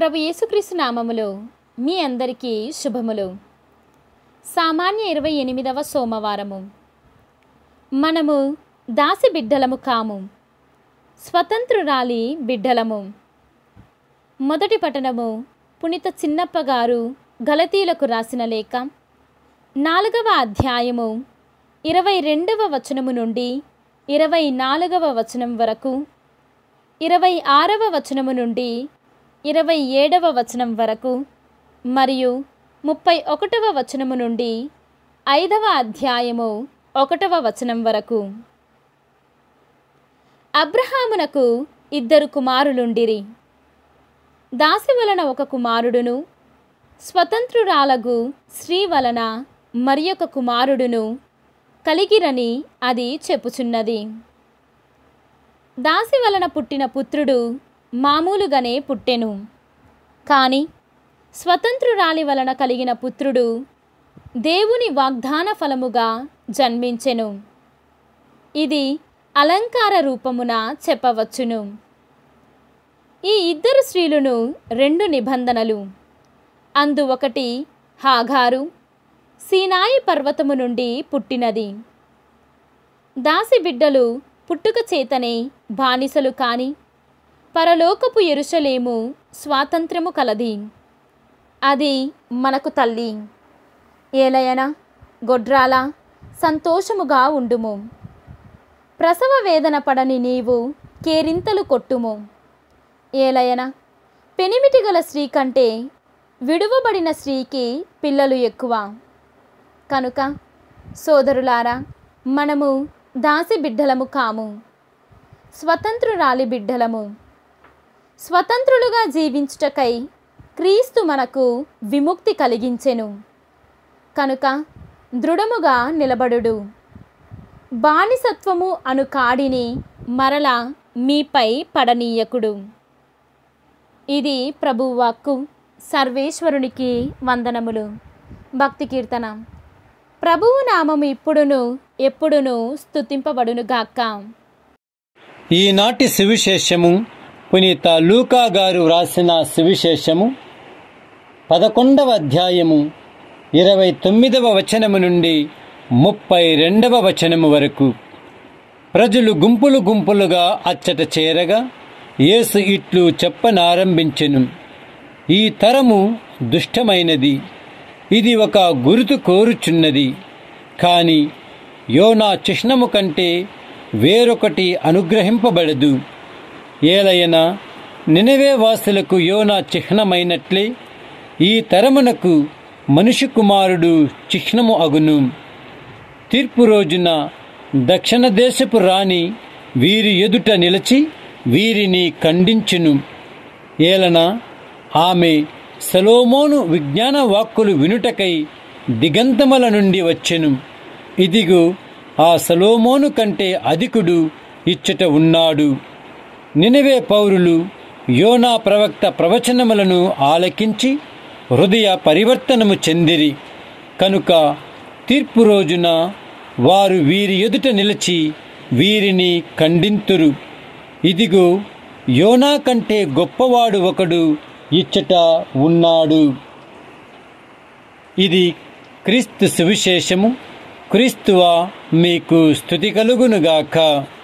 ప్రభు యేసుక్రీస్తు నామములో మీ అందరికీ శుభములు సామాన్య ఇరవై ఎనిమిదవ సోమవారము మనము దాసి బిడ్డలము కాము స్వతంత్రురాలి బిడ్డలము మొదటి పఠనము పునిత చిన్నప్ప గారు గలతీలకు రాసిన లేఖ నాలుగవ అధ్యాయము ఇరవై రెండవ వచనము నుండి ఇరవై నాలుగవ వచనం వరకు ఇరవై ఆరవ వచనము నుండి ఇరవై ఏడవ వచనం వరకు మరియు ముప్పై ఒకటవ వచనము నుండి ఐదవ అధ్యాయము ఒకటవ వచనం వరకు అబ్రహామునకు ఇద్దరు కుమారులుండిరి దాసి వలన ఒక కుమారుడును స్వతంత్రురాలగు స్త్రీ వలన మరి ఒక కుమారుడును కలిగిరని అది చెప్పుచున్నది దాసి వలన పుట్టిన పుత్రుడు మామూలుగానే పుట్టెను కానీ స్వతంత్రురాలి వలన కలిగిన పుత్రుడు దేవుని వాగ్దాన ఫలముగా జన్మించెను ఇది అలంకార రూపమున చెప్పవచ్చును ఈ ఇద్దరు స్త్రీలను రెండు నిబంధనలు అందు ఒకటి హాగారు సీనాయి పర్వతము నుండి పుట్టినది దాసి బిడ్డలు పుట్టుక చేతనే బానిసలు కాని పరలోకపు ఎరుషలేము స్వాతంత్ర్యము కలది అది మనకు తల్లి ఏలయన గొడ్రాల సంతోషముగా ఉండుము ప్రసవ వేదన పడని నీవు కేరింతలు కొట్టుము ఏలయన పెనిమిటి గల స్త్రీ కంటే విడువబడిన స్త్రీకి పిల్లలు ఎక్కువ కనుక సోదరులారా మనము దాసి బిడ్డలము కాము స్వతంత్రురాలి బిడ్డలము స్వతంత్రులుగా జీవించుటకై క్రీస్తు మనకు విముక్తి కలిగించెను కనుక దృఢముగా నిలబడుడు బానిసత్వము అను కాడిని మరల మీపై పడనీయకుడు ఇది ప్రభువాక్కు సర్వేశ్వరునికి వందనములు భక్తి కీర్తన ప్రభువు నామము ఇప్పుడును ఎప్పుడును స్తుతింపబడునుగాక ఈనాటి సువిశేషము పునీత లూకా గారు వ్రాసిన సువిశేషము పదకొండవ అధ్యాయము ఇరవై తొమ్మిదవ వచనము నుండి ముప్పై రెండవ వచనము వరకు ప్రజలు గుంపులు గుంపులుగా అచ్చట చేరగా యేసు ఇట్లు చెప్పనారంభించెను ఈ తరము దుష్టమైనది ఇది ఒక గురుతు కోరుచున్నది కాని యోనా చిహ్నము కంటే వేరొకటి అనుగ్రహింపబడదు ఏలయన నినవే వాసులకు యోనా చిహ్నమైనట్లే ఈ తరమునకు మనుష్య కుమారుడు చిహ్నము అగును తీర్పు రోజున దక్షిణ దేశపు రాణి వీరి ఎదుట నిలిచి వీరిని ఖండించును ఏలన ఆమె సలోమోను విజ్ఞాన వాక్కులు వినుటకై దిగంతముల నుండి వచ్చెను ఇదిగో ఆ సలోమోను కంటే అధికుడు ఇచ్చట ఉన్నాడు నినవే పౌరులు యోనా ప్రవక్త ప్రవచనములను ఆలకించి హృదయ పరివర్తనము చెందిరి కనుక తీర్పు రోజున వారు వీరి ఎదుట నిలిచి వీరిని ఖండింతురు ఇదిగో యోనా కంటే గొప్పవాడు ఒకడు ఇచ్చట ఉన్నాడు ఇది క్రీస్తు సువిశేషము క్రీస్తువా మీకు స్థుతి కలుగునుగాక